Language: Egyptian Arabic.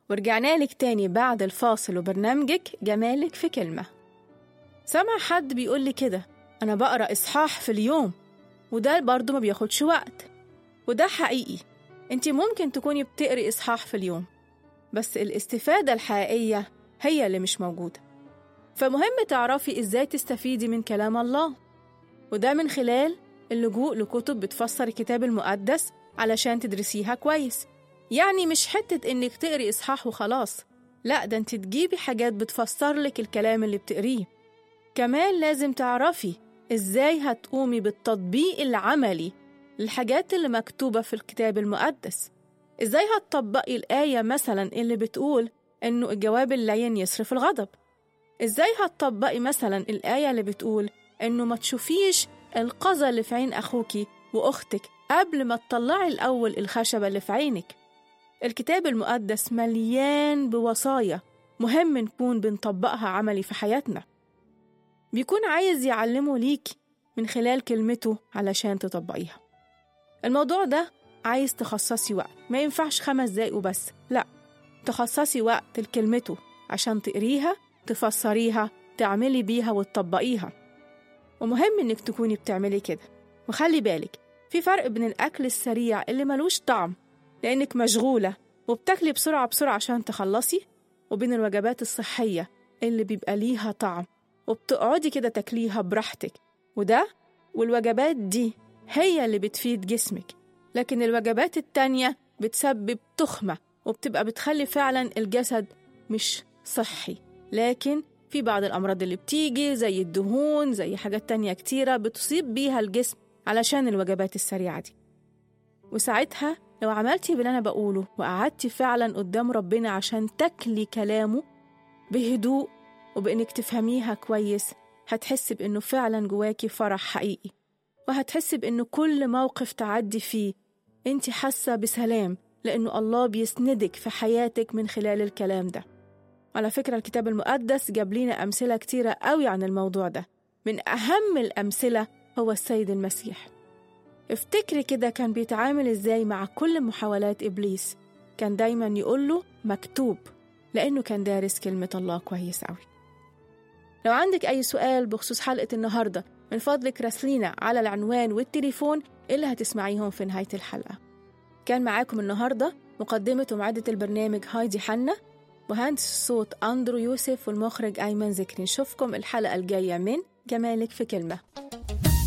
ورجعنا لك تاني بعد الفاصل وبرنامجك جمالك في كلمة سمع حد بيقول لي كده أنا بقرأ إصحاح في اليوم وده برضه ما بياخدش وقت وده حقيقي انت ممكن تكوني بتقري إصحاح في اليوم بس الاستفادة الحقيقية هي اللي مش موجودة فمهم تعرفي إزاي تستفيدي من كلام الله وده من خلال اللجوء لكتب بتفسر الكتاب المقدس علشان تدرسيها كويس يعني مش حتة إنك تقري إصحاح وخلاص لا ده انت تجيبي حاجات بتفسر لك الكلام اللي بتقريه كمان لازم تعرفي إزاي هتقومي بالتطبيق العملي للحاجات اللي مكتوبة في الكتاب المقدس إزاي هتطبقي الآية مثلا اللي بتقول إنه الجواب اللين يصرف الغضب إزاي هتطبقي مثلا الآية اللي بتقول إنه ما تشوفيش القذى اللي في عين أخوكي وأختك قبل ما تطلعي الأول الخشبة اللي في عينك الكتاب المقدس مليان بوصايا مهم نكون بنطبقها عملي في حياتنا بيكون عايز يعلمه ليكي من خلال كلمته علشان تطبقيها الموضوع ده عايز تخصصي وقت ما ينفعش خمس دقايق وبس لا تخصصي وقت لكلمته عشان تقريها تفسريها تعملي بيها وتطبقيها ومهم إنك تكوني بتعملي كده وخلي بالك في فرق بين الأكل السريع اللي ملوش طعم لأنك مشغولة وبتاكلي بسرعة بسرعة عشان تخلصي وبين الوجبات الصحية اللي بيبقى ليها طعم وبتقعدي كده تاكليها براحتك وده والوجبات دي هي اللي بتفيد جسمك لكن الوجبات التانية بتسبب تخمة وبتبقى بتخلي فعلا الجسد مش صحي لكن في بعض الأمراض اللي بتيجي زي الدهون زي حاجات تانية كتيرة بتصيب بيها الجسم علشان الوجبات السريعة دي وساعتها لو عملتي باللي أنا بقوله وقعدتي فعلا قدام ربنا عشان تاكلي كلامه بهدوء وبإنك تفهميها كويس هتحسي بإنه فعلا جواكي فرح حقيقي وهتحسي بإنه كل موقف تعدي فيه انت حاسة بسلام لأنه الله بيسندك في حياتك من خلال الكلام ده على فكرة الكتاب المقدس جاب لنا أمثلة كتيرة قوي عن الموضوع ده من أهم الأمثلة هو السيد المسيح افتكري كده كان بيتعامل ازاي مع كل محاولات إبليس كان دايما يقوله مكتوب لأنه كان دارس كلمة الله كويس قوي لو عندك أي سؤال بخصوص حلقة النهاردة من فضلك راسلينا على العنوان والتليفون اللي هتسمعيهم في نهاية الحلقة كان معاكم النهاردة مقدمة ومعدة البرنامج هايدي حنا مهندس الصوت أندرو يوسف والمخرج أيمن ذكري نشوفكم الحلقة الجاية من جمالك في كلمة